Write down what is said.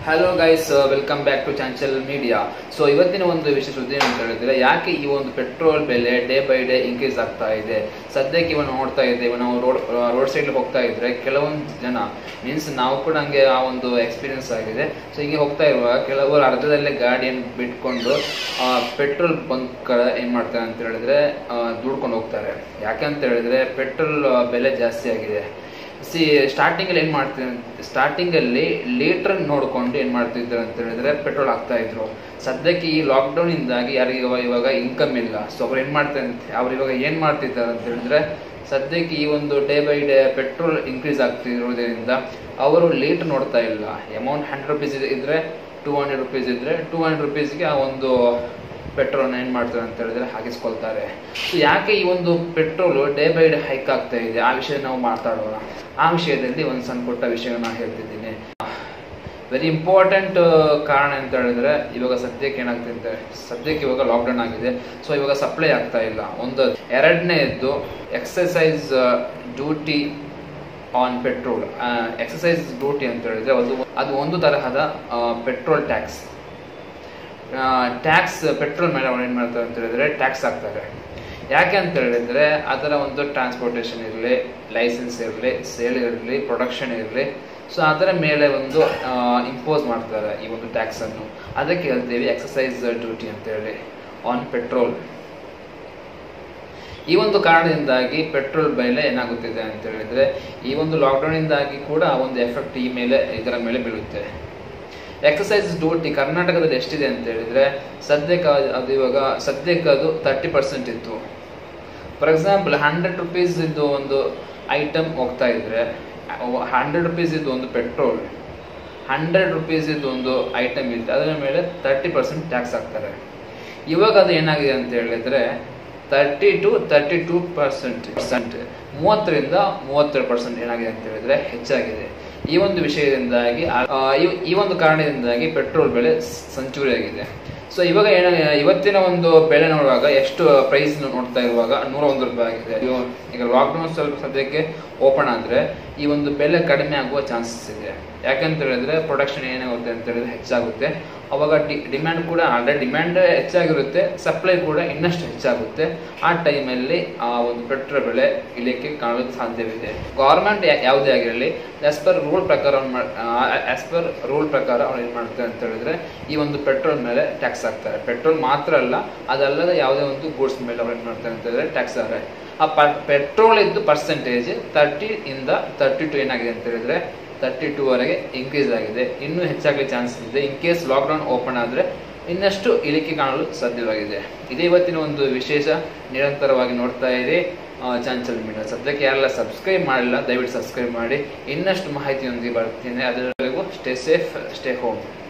hello guys welcome back to Chanchal Media so ಇವತ್ತಿನ ಒಂದು ವಿಶೇಷ ಸುದ್ದಿ ಅಂತ ಹೇಳಿದ್ರೆ ಯಾಕೆ ಈ ಒಂದು ಪೆಟ್ರೋಲ್ ಬೆಲೆ ಡೇ ಬೈ ಡೇ ಇನ್ಕ್ರೀಸ್ ಆಗ್ತಾ ಇದೆ ಸದ್ಯಕ್ಕೆ ಇವನು ನೋಡ್ತಾ ಇದ್ದೇವೆ ನಾವು ರೋಡ್ ರೋಡ್ ಸೈಡ್ ಹೋಗ್ತಾ ಇದ್ರೆ ಕೆಲವೊಂದು ಜನ ಮೀನ್ಸ್ ನಾವು ಕೂಡ ಹಂಗೆ ಆ ಒಂದು ಎಕ್ಸ್ಪೀರಿಯನ್ಸ್ ಆಗಿದೆ ಸೊ ಹೀಗೆ ಹೋಗ್ತಾ ಇರುವಾಗ ಕೆಲವರು ಅರ್ಧದಲ್ಲೇ ಗಾಡಿಯನ್ನು ಬಿಟ್ಕೊಂಡು ಪೆಟ್ರೋಲ್ ಬಂಕ್ ಏನ್ ಮಾಡ್ತಾರೆ ಅಂತ ಹೇಳಿದ್ರೆ ದುಡ್ಕೊಂಡು ಹೋಗ್ತಾರೆ ಯಾಕೆ ಅಂತ ಹೇಳಿದ್ರೆ ಪೆಟ್ರೋಲ್ ಬೆಲೆ ಜಾಸ್ತಿ ಆಗಿದೆ ಸಿ ಸ್ಟಾರ್ಟಿಂಗ್ ಅಲ್ಲಿ ಏನ್ ಮಾಡ್ತೀನಿ ಸ್ಟಾರ್ಟಿಂಗ್ ಅಲ್ಲಿ ಲೀಟರ್ ನೋಡ್ಕೊಂಡು ಏನ್ ಮಾಡ್ತಿದ್ರು ಅಂತ ಹೇಳಿದ್ರೆ ಪೆಟ್ರೋಲ್ ಹಾಕ್ತಾ ಇದ್ರು ಸದ್ಯಕ್ಕೆ ಈ ಲಾಕ್ಡೌನ್ ಇಂದಾಗಿ ಯಾರಿಗೆ ಇವಾಗ ಇವಾಗ ಇನ್ಕಮ್ ಇಲ್ಲ ಸೊ ಅವ್ರು ಏನ್ ಮಾಡ್ತಾರೆ ಅಂತ ಅವ್ರು ಇವಾಗ ಏನ್ ಮಾಡ್ತಿದ್ದಾರೆ ಅಂತ ಹೇಳಿದ್ರೆ ಸದ್ಯಕ್ಕೆ ಈ ಒಂದು day by day petrol increase ಆಗ್ತಿರೋದ್ರಿಂದ ಅವರು ಲೀಟರ್ ನೋಡ್ತಾ ಇಲ್ಲ ಅಮೌಂಟ್ ಹಂಡ್ರೆಡ್ ರುಪೀಸ್ ಇದ್ರೆ ಟೂ ಹಂಡ್ರೆಡ್ ರುಪೀಸ್ ಇದ್ರೆ ಟೂ ಹಂಡ್ರೆಡ್ ರುಪೀಸ್ಗೆ ಆ ಒಂದು ಪೆಟ್ರೋಲ್ ಏನ್ ಮಾಡ್ತಾರೆ ಅಂತ ಹೇಳಿದ್ರೆ ಹಾಕಿಸ್ಕೊಳ್ತಾರೆ ಸೊ ಯಾಕೆ ಈ ಒಂದು petrol day by day hike ಆಗ್ತಾ ಇದೆ ಆ ವಿಷಯ ನಾವು ಮಾತಾಡೋಣ ಆ ವಿಷಯದಲ್ಲಿ ಒಂದು ಸಣ್ಣ ಪುಟ್ಟ ವಿಷಯ ನಾನು ಹೇಳ್ತಿದ್ದೀನಿ ವೆರಿ ಇಂಪಾರ್ಟೆಂಟ್ ಕಾರಣ ಅಂತ ಹೇಳಿದ್ರೆ ಇವಾಗ ಸದ್ಯಕ್ಕೆ ಏನಾಗ್ತಿದೆ ಸದ್ಯಕ್ಕೆ ಇವಾಗ ಲಾಕ್ಡೌನ್ ಆಗಿದೆ ಸೊ ಇವಾಗ ಸಪ್ಲೈ ಆಗ್ತಾ ಇಲ್ಲ ಒಂದು ಎರಡನೇದ್ದು excise duty on petrol excise duty ಅಂತ ಹೇಳಿದ್ರೆ ಅದು ಅದು ಒಂದು ತರಹದ ಪೆಟ್ರೋಲ್ ಟ್ಯಾಕ್ಸ್ ಟ್ಯಾಕ್ಸ್ ಪೆಟ್ರೋಲ್ ಮೇಲೆ ಅವ್ರು ಏನು ಮಾಡ್ತಾರೆ ಅಂತ ಹೇಳಿದ್ರೆ ಟ್ಯಾಕ್ಸ್ ಹಾಕ್ತಾರೆ ಯಾಕೆ ಅಂತ ಹೇಳಿದ್ರೆ ಅದರ ಒಂದು ಟ್ರಾನ್ಸ್ಪೋರ್ಟೇಷನ್ ಇರಲಿ ಲೈಸೆನ್ಸ್ ಇರಲಿ ಸೇಲ್ ಇರಲಿ ಪ್ರೊಡಕ್ಷನ್ ಇರಲಿ ಸೊ ಅದರ ಮೇಲೆ ಒಂದು ಇಂಪೋಸ್ ಮಾಡ್ತಾರೆ ಈ ಒಂದು ಟ್ಯಾಕ್ಸ್ ಅನ್ನು ಅದಕ್ಕೆ ಹೇಳ್ತೀವಿ ಎಕ್ಸಸೈಸ್ ಡ್ಯೂಟಿ ಅಂತ ಹೇಳಿ ಆನ್ ಪೆಟ್ರೋಲ್ ಈ ಒಂದು ಕಾರಣದಿಂದಾಗಿ ಪೆಟ್ರೋಲ್ ಬೆಲೆ ಏನಾಗುತ್ತಿದೆ ಅಂತ ಹೇಳಿದ್ರೆ ಈ ಒಂದು ಲಾಕ್ಡೌನ್ ಇಂದಾಗಿ ಕೂಡ ಒಂದು ಎಫೆಕ್ಟ್ ಈ ಮೇಲೆ ಇದರ ಮೇಲೆ ಬೀಳುತ್ತೆ ಎಕ್ಸಸೈಸ್ ಡ್ಯೂಟಿ ಕರ್ನಾಟಕದಲ್ಲಿ ಎಷ್ಟಿದೆ ಅಂತ ಹೇಳಿದ್ರೆ ಸದ್ಯಕ್ಕೆ ಅದು ಇವಾಗ ಸದ್ಯಕ್ಕೆ ಅದು ತರ್ಟಿ ಪರ್ಸೆಂಟ್ ಇತ್ತು ಫಾರ್ ಎಕ್ಸಾಂಪಲ್ ಹಂಡ್ರೆಡ್ ರುಪೀಸ್ ಇದು ಒಂದು ಐಟಮ್ ಹೋಗ್ತಾ ಇದ್ರೆ ಹಂಡ್ರೆಡ್ ರುಪೀಸ್ ಇದು ಒಂದು ಪೆಟ್ರೋಲ್ ಹಂಡ್ರೆಡ್ ರುಪೀಸ್ ಇದು ಒಂದು ಐಟಮ್ ಇತ್ತು ಅದರ ಮೇಲೆ ತರ್ಟಿ ಪರ್ಸೆಂಟ್ ಟ್ಯಾಕ್ಸ್ ಹಾಕ್ತಾರೆ ಇವಾಗ ಅದು ಏನಾಗಿದೆ ಅಂತ ಹೇಳಿದ್ರೆ thirty two thirty two percent percent ಮೂವತ್ತರಿಂದ ಮೂವತ್ತೆರಡು ಪರ್ಸೆಂಟ್ ಏನಾಗಿದೆ ಅಂತ ಹೇಳಿದ್ರೆ ಹೆಚ್ಚಾಗಿದೆ ಈ ಒಂದು ವಿಷಯದಿಂದಾಗಿ ಈ ಒಂದು ಕಾರಣದಿಂದಾಗಿ ಪೆಟ್ರೋಲ್ ಬೆಲೆ ಸಂಚೂರಿಯಾಗಿದೆ ಸೊ ಇವಾಗ ಏನ ಇವತ್ತಿನ ಒಂದು ಬೆಲೆ ನೋಡುವಾಗ ಎಷ್ಟು ಪ್ರೈಸ್ ನೋಡ್ತಾ ಇರುವಾಗ ನೂರ ಒಂದು ರೂಪಾಯಿ ಆಗಿದೆ ಈಗ ಲಾಕ್ಡೌನ್ ಸ್ವಲ್ಪ ಸದ್ಯಕ್ಕೆ ಓಪನ್ ಆದ್ರೆ ಈ ಒಂದು ಬೆಲೆ ಕಡಿಮೆ ಆಗುವ ಚಾನ್ಸಸ್ ಇದೆ ಯಾಕಂತ ಹೇಳಿದ್ರೆ ಪ್ರೊಡಕ್ಷನ್ ಏನಾಗುತ್ತೆ ಅಂತ ಹೇಳಿದ್ರೆ ಹೆಚ್ಚಾಗುತ್ತೆ ಅವಾಗ ಡಿ ಡಿಮ್ಯಾಂಡ್ ಕೂಡ ಆಲ್ರೆಡಿ ಡಿಮ್ಯಾಂಡ್ ಹೆಚ್ಚಾಗಿರುತ್ತೆ ಸಪ್ಲೈ ಕೂಡ ಇನ್ನಷ್ಟು ಹೆಚ್ಚಾಗುತ್ತೆ ಆ ಟೈಮಲ್ಲಿ ಆ ಒಂದು ಪೆಟ್ರೋಲ್ ಬೆಲೆ ಇಳಿಯಕ್ಕೆ ಕಾಣಲು ಸಾಧ್ಯವಿದೆ ಗೌರ್ಮೆಂಟ್ ಯಾವುದೇ ಆಗಿರಲಿ ಆಸ್ ಪರ್ ರೂಲ್ ಪ್ರಕಾರ ಆಸ್ ಪರ್ ರೂಲ್ ಪ್ರಕಾರ ಅವ್ರು ಏನು ಮಾಡ್ತಾರೆ ಅಂತ ಹೇಳಿದ್ರೆ ಈ ಒಂದು ಪೆಟ್ರೋಲ್ ಮೇಲೆ ಟ್ಯಾಕ್ಸ್ ಹಾಕ್ತಾರೆ ಪೆಟ್ರೋಲ್ ಮಾತ್ರ ಅಲ್ಲ ಅದಲ್ಲದೆ ಯಾವುದೇ ಒಂದು ಗೂಡ್ಸ್ ಮೇಲೆ ಅವ್ರು ಏನು ಮಾಡ್ತಾರೆ ಅಂತ ಹೇಳಿದ್ರೆ ಟ್ಯಾಕ್ಸ್ ಹಾಕ್ತಾರೆ ಆ ಪೆಟ್ರೋಲ್ ಇದ್ದು ಪರ್ಸೆಂಟೇಜ್ ತರ್ಟಿ ಇಂದ ತರ್ಟಿ ಟು ಏನಾಗಿದೆ ಅಂತ ಹೇಳಿದ್ರೆ ತರ್ಟಿ ಟೂ ವರೆಗೆ ಇನ್ಕ್ರೀಸ್ ಆಗಿದೆ ಇನ್ನೂ ಹೆಚ್ಚಾಗಲಿ ಚಾನ್ಸಸ್ ಇದೆ ಇನ್ ಕೇಸ್ ಲಾಕ್ಡೌನ್ ಓಪನ್ ಆದರೆ ಇನ್ನಷ್ಟು ಇಳಿಕೆ ಕಾಣಲು ಸಾಧ್ಯವಾಗಿದೆ ಇದೇ ಇವತ್ತಿನ ಒಂದು ವಿಶೇಷ ನಿರಂತರವಾಗಿ ನೋಡ್ತಾ ಇದೆ ಚಾಂಚಲ್ ಮೀಡಿಯಾ ಸದ್ಯಕ್ಕೆ ಯಾರೆಲ್ಲ ಸಬ್ಸ್ಕ್ರೈಬ್ ಮಾಡಿಲ್ಲ ದಯವಿಟ್ಟು ಸಬ್ಸ್ಕ್ರೈಬ್ ಮಾಡಿ ಇನ್ನಷ್ಟು ಮಾಹಿತಿಯೊಂದಿಗೆ ಬರ್ತೀನಿ ಅದರವರೆಗೂ ಸ್ಟೇ ಸೇಫ್ ಸ್ಟೇ ಹೋಮ್